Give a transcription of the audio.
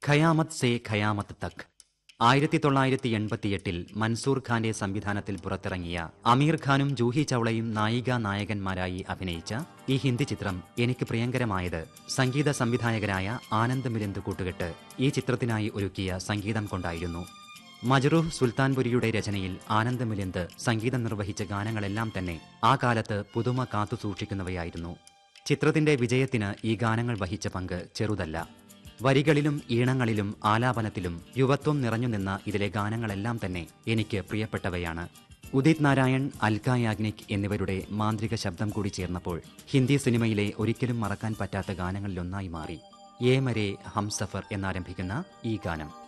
ഖയാമത്ത് say ഖയാമത്ത് തക് ആയിരത്തി തൊള്ളായിരത്തി എൺപത്തിയെട്ടിൽ മൻസൂർ ഖാന്റെ സംവിധാനത്തിൽ പുറത്തിറങ്ങിയ അമീർ ഖാനും ജൂഹി ചൗളയും നായിക നായകന്മാരായി അഭിനയിച്ച ഈ ഹിന്ദി ചിത്രം എനിക്ക് പ്രിയങ്കരമായത് സംഗീത സംവിധായകരായ ആനന്ദ് മിലിന്ദ് കൂട്ടുകെട്ട് ഈ ചിത്രത്തിനായി ഒരുക്കിയ സംഗീതം കൊണ്ടായിരുന്നു മജറൂഹ് സുൽത്താൻപുരിയുടെ രചനയിൽ ആനന്ദ് മിലിന്ദ് സംഗീതം നിർവഹിച്ച ഗാനങ്ങളെല്ലാം തന്നെ ആ കാലത്ത് പുതുമ കാത്തുസൂക്ഷിക്കുന്നവയായിരുന്നു ചിത്രത്തിന്റെ വിജയത്തിന് ഈ ഗാനങ്ങൾ വഹിച്ച പങ്ക് ചെറുതല്ല വരികളിലും ഈണങ്ങളിലും ആലാപനത്തിലും യുവത്വം നിറഞ്ഞു നിന്ന ഇതിലെ ഗാനങ്ങളെല്ലാം തന്നെ എനിക്ക് പ്രിയപ്പെട്ടവയാണ് ഉദിത് നാരായൺ അൽക്ക യാഗ്നിക് എന്നിവരുടെ മാന്ത്രിക ശബ്ദം കൂടി ചേർന്നപ്പോൾ ഹിന്ദി സിനിമയിലെ ഒരിക്കലും മറക്കാൻ പറ്റാത്ത ഗാനങ്ങളിലൊന്നായി മാറി ഏ മരേ ഹംസഫർ എന്നാരംഭിക്കുന്ന ഈ ഗാനം